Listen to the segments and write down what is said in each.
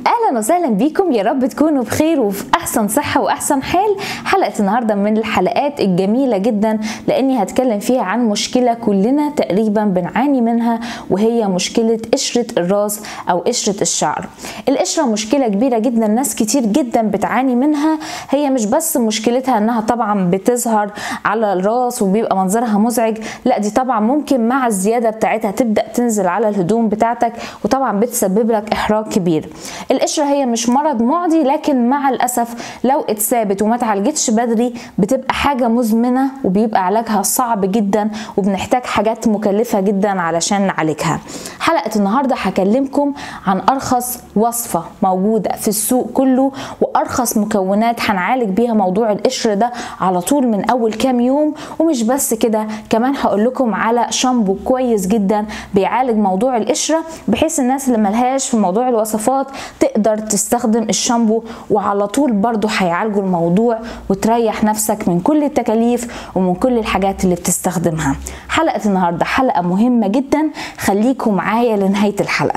اهلا وسهلا بيكم يا رب تكونوا بخير وفي احسن صحه واحسن حال حلقه النهارده من الحلقات الجميله جدا لاني هتكلم فيها عن مشكله كلنا تقريبا بنعاني منها وهي مشكله قشره الراس او قشره الشعر القشره مشكله كبيره جدا ناس كتير جدا بتعاني منها هي مش بس مشكلتها انها طبعا بتظهر على الراس وبيبقى منظرها مزعج لا دي طبعا ممكن مع الزياده بتاعتها تبدا تنزل على الهدوم بتاعتك وطبعا بتسبب لك احراج كبير القشره هي مش مرض معدي لكن مع الاسف لو اتثابت وما اتعالجتش بدري بتبقى حاجه مزمنه وبيبقى علاجها صعب جدا وبنحتاج حاجات مكلفه جدا علشان نعالجها حلقه النهارده هكلمكم عن ارخص وصفه موجوده في السوق كله وارخص مكونات هنعالج بيها موضوع القشر ده على طول من اول كام يوم ومش بس كده كمان هقول لكم على شامبو كويس جدا بيعالج موضوع القشره بحيث الناس اللي ملهاش في موضوع الوصفات تقدر تستخدم الشامبو وعلى طول برضو هيعالجوا الموضوع وتريح نفسك من كل التكاليف ومن كل الحاجات اللي بتستخدمها حلقه النهارده حلقه مهمه جدا خليكم معايا لنهايه الحلقه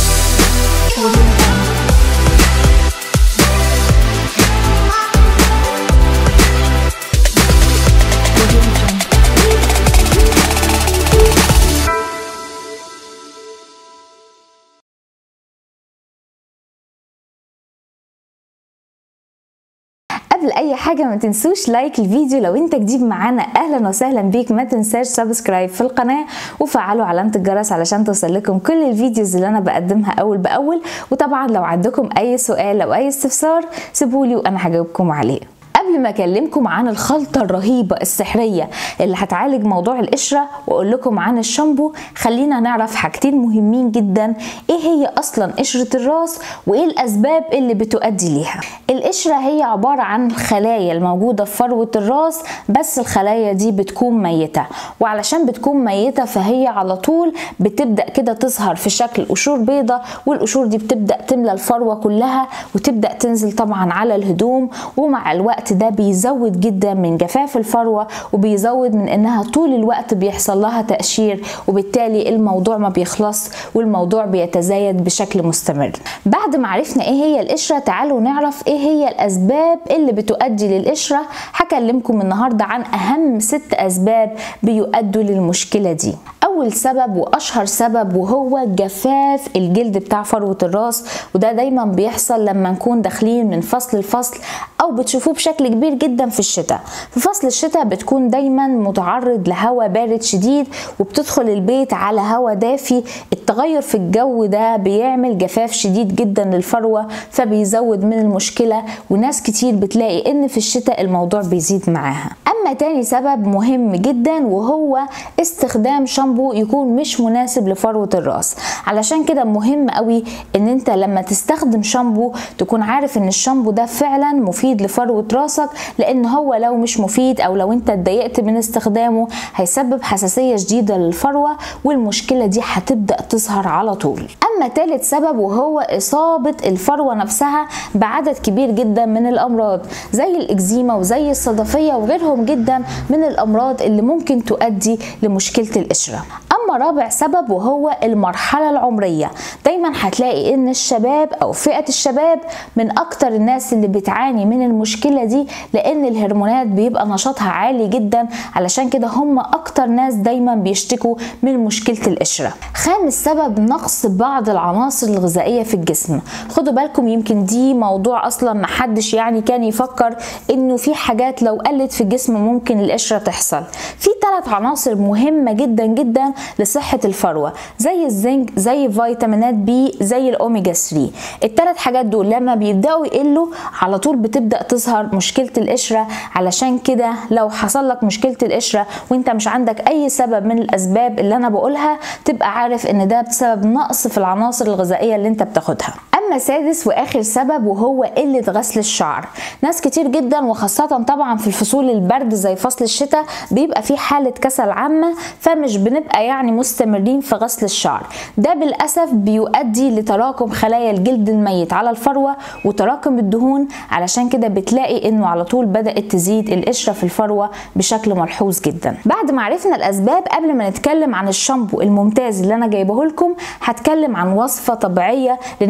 قبل اي حاجه ما تنسوش لايك الفيديو لو انت جديد معانا اهلا وسهلا بيك ما تنساش سبسكرايب في القناه وفعلوا علامه الجرس علشان توصل لكم كل الفيديوز اللي انا بقدمها اول باول وطبعا لو عندكم اي سؤال او اي استفسار سيبولي وانا هجاوبكم عليه قبل ما اكلمكم عن الخلطه الرهيبه السحريه اللي هتعالج موضوع القشره واقول لكم عن الشامبو خلينا نعرف حاجتين مهمين جدا ايه هي اصلا قشره الراس وايه الاسباب اللي بتؤدي ليها القشره هي عباره عن الخلايا الموجوده في فروه الراس بس الخلايا دي بتكون ميته وعلشان بتكون ميته فهي على طول بتبدا كده تظهر في شكل قشور بيضه والقشور دي بتبدا تملى الفروه كلها وتبدا تنزل طبعا على الهدوم ومع الوقت ده بيزود جدا من جفاف الفروة وبيزود من انها طول الوقت بيحصل لها تقشير وبالتالي الموضوع ما بيخلص والموضوع بيتزايد بشكل مستمر بعد ما عرفنا ايه هي القشرة تعالوا نعرف ايه هي الاسباب اللي بتؤدي للقشرة هكلمكم النهاردة عن اهم ست اسباب بيؤدوا للمشكلة دي اول سبب واشهر سبب وهو جفاف الجلد بتاع فروه الراس وده دايما بيحصل لما نكون داخلين من فصل لفصل او بتشوفوه بشكل كبير جدا في الشتاء في فصل الشتاء بتكون دايما متعرض لهواء بارد شديد وبتدخل البيت على هواء دافي التغير في الجو ده بيعمل جفاف شديد جدا للفروه فبيزود من المشكله وناس كتير بتلاقي ان في الشتاء الموضوع بيزيد معاها اما تاني سبب مهم جدا وهو استخدام شامبو يكون مش مناسب لفروه الراس علشان كده مهم قوي ان انت لما تستخدم شامبو تكون عارف ان الشامبو ده فعلا مفيد لفروه راسك لان هو لو مش مفيد او لو انت اتضايقت من استخدامه هيسبب حساسيه شديده للفروه والمشكله دي هتبدا تظهر على طول اما تالت سبب وهو اصابه الفروه نفسها بعدد كبير جدا من الامراض زي الاكزيما وزي الصدفيه وغيرهم جدا من الامراض اللي ممكن تؤدي لمشكله القشره اما رابع سبب وهو المرحله العمريه دايما هتلاقي ان الشباب او فئه الشباب من اكتر الناس اللي بتعاني من المشكله دي لان الهرمونات بيبقى نشاطها عالي جدا علشان كده هم اكتر ناس دايما بيشتكوا من مشكله القشره خامس سبب نقص بعض العناصر الغذائيه في الجسم خدوا بالكم يمكن دي موضوع اصلا محدش يعني كان يفكر انه في حاجات لو قلت في الجسم ممكن القشره تحصل في ثلاث عناصر مهمه جدا جدا لصحه الفروه زي الزنك زي فيتامينات بي زي الاوميجا 3 الثلاث حاجات دول لما بيبداوا يقلوا على طول بتبدا تظهر مشكله القشره علشان كده لو حصل لك مشكله القشره وانت مش عندك اي سبب من الاسباب اللي انا بقولها تبقى عارف ان ده بسبب نقص في العناصر الغذائيه اللي انت بتاخدها اما سادس واخر سبب وهو قله غسل الشعر ناس كتير جدا وخاصه طبعا في الفصول البرد زي فصل الشتاء بيبقى في حاله كسل عامه فمش بنبقى يعني مستمرين في غسل الشعر ده بالاسف بيؤدي لتراكم خلايا الجلد الميت على الفروه وتراكم الدهون علشان كده بتلاقي انه على طول بدات تزيد القشره في الفروه بشكل ملحوظ جدا بعد ما عرفنا الاسباب قبل ما نتكلم عن الشامبو الممتاز اللي انا جايبه لكم هتكلم عن وصفه طبيعيه للناس اللي بتحب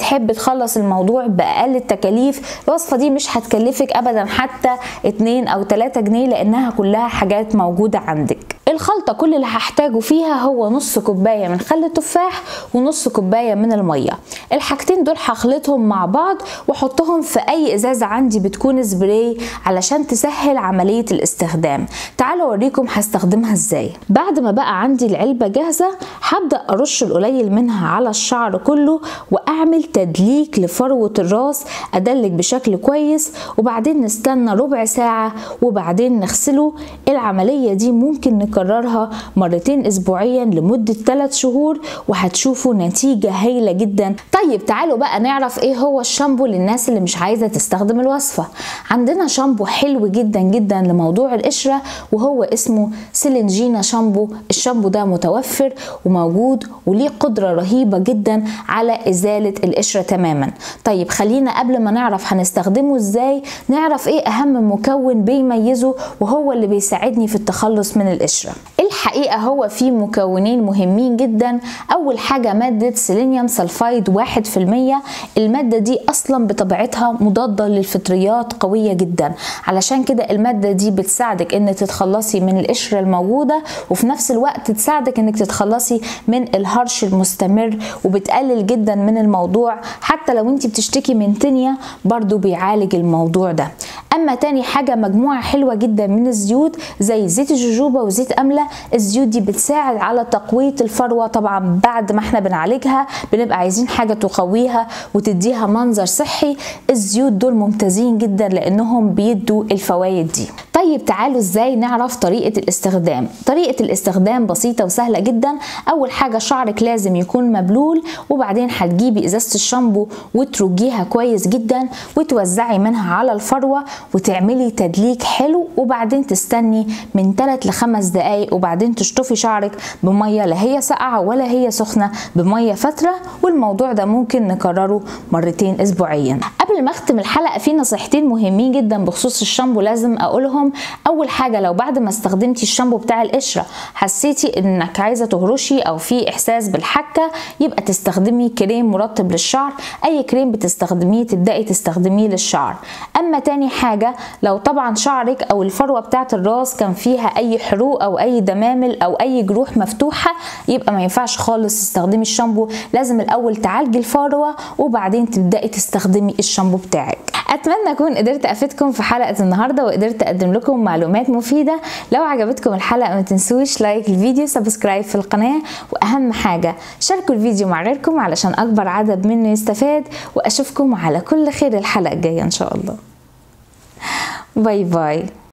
وبتحب تخلص الموضوع باقل التكاليف الوصفه دي مش هتكلفك ابدا حتى 2 او 3 جنيه لانها كلها حاجات موجوده عندك الخلطه كل اللي هحتاجه فيها هو نص كوبايه من خل التفاح ونص كوبايه من الميه الحاجتين دول هخلطهم مع بعض واحطهم في اي ازازه عندي بتكون سبراي علشان تسهل عمليه الاستخدام تعالوا اوريكم هستخدمها ازاي بعد ما بقى عندي العلبه جاهزه هبدا ارش القليل منها على الشعر كله واعمل تدليك لفروه الراس ادلك بشكل كويس وبعدين نستنى ربع ساعه وبعدين نغسله العمليه دي ممكن نكررها مرتين اسبوعيا لمده 3 شهور وهتشوفوا نتيجه هايله جدا طيب تعالوا بقى نعرف ايه هو الشامبو للناس اللي مش عايزه تستخدم الوصفه عندنا شامبو حلو جدا جدا لموضوع القشره وهو اسمه سيلينجينا شامبو الشامبو ده متوفر وموجود وليه قدره رهيبه جدا على ازاله القشره تماما طيب خلينا قبل ما نعرف هنستخدمه ازاي نعرف ايه اهم مكون بيميزه وهو اللي بيساعدني في التخلص من القشره الحقيقه هو فيه مكونين مهمين جدا اول حاجه ماده سيلينيوم سلفايد 1% الماده دي اصلا بطبيعتها مضاده للفطريات قويه جدا علشان كده الماده دي بتساعدك ان تتخلصي من القشره الموجوده وفي نفس الوقت تساعدك انك تتخلصي من الهرش المستمر وبتقلل جدا من الموضوع حتى لو انت بتشتكي من تنية برضو بيعالج الموضوع ده اما تاني حاجه مجموعه حلوه جدا من الزيوت زي زيت الجوجوبا وزيت امله الزيوت دي بتساعد على تقويه الفروه طبعا بعد ما احنا بنعالجها بنبقى عايزين حاجه تقويها وتديها منظر صحي الزيوت دول ممتازين جدا لانهم بيدوا الفوائد دي طيب تعالوا ازاي نعرف طريقه الاستخدام طريقه الاستخدام بسيطه وسهله جدا اول حاجه شعرك لازم يكون مبلول وبعدين هتجيبي ازازه الشامبو وترجيها كويس جدا وتوزعي منها على الفروه وتعملي تدليك حلو وبعدين تستني من 3 ل 5 دقايق وبعدين تشطفي شعرك بميه لا هي ساقعه ولا هي سخنه بميه فتره والموضوع ده ممكن نكرره مرتين اسبوعيا قبل ما اختم الحلقه في نصيحتين مهمين جدا بخصوص الشامبو لازم اقولهم اول حاجه لو بعد ما استخدمتي الشامبو بتاع القشره حسيتي انك عايزه تهرشي او في احساس بالحكه يبقى تستخدمي كريم مرطب للشعر اي كريم بتستخدميه تبداي تستخدميه للشعر اما تاني حاجه لو طبعا شعرك او الفروه بتاعه الراس كان فيها اي حروق او اي دمامل او اي جروح مفتوحه يبقى ما ينفعش خالص تستخدمي الشامبو لازم الاول تعالجي الفروه وبعدين تبداي تستخدمي الشامبو بتاعك اتمنى اكون قدرت افيدكم في حلقه النهارده وقدرت اقدم لكم معلومات مفيده لو عجبتكم الحلقه ما تنسوش لايك الفيديو سبسكرايب في القناه واهم حاجه شاركوا الفيديو مع غيركم علشان اكبر عدد منه يستفاد واشوفكم على كل خير الحلقه الجايه ان شاء الله باي باي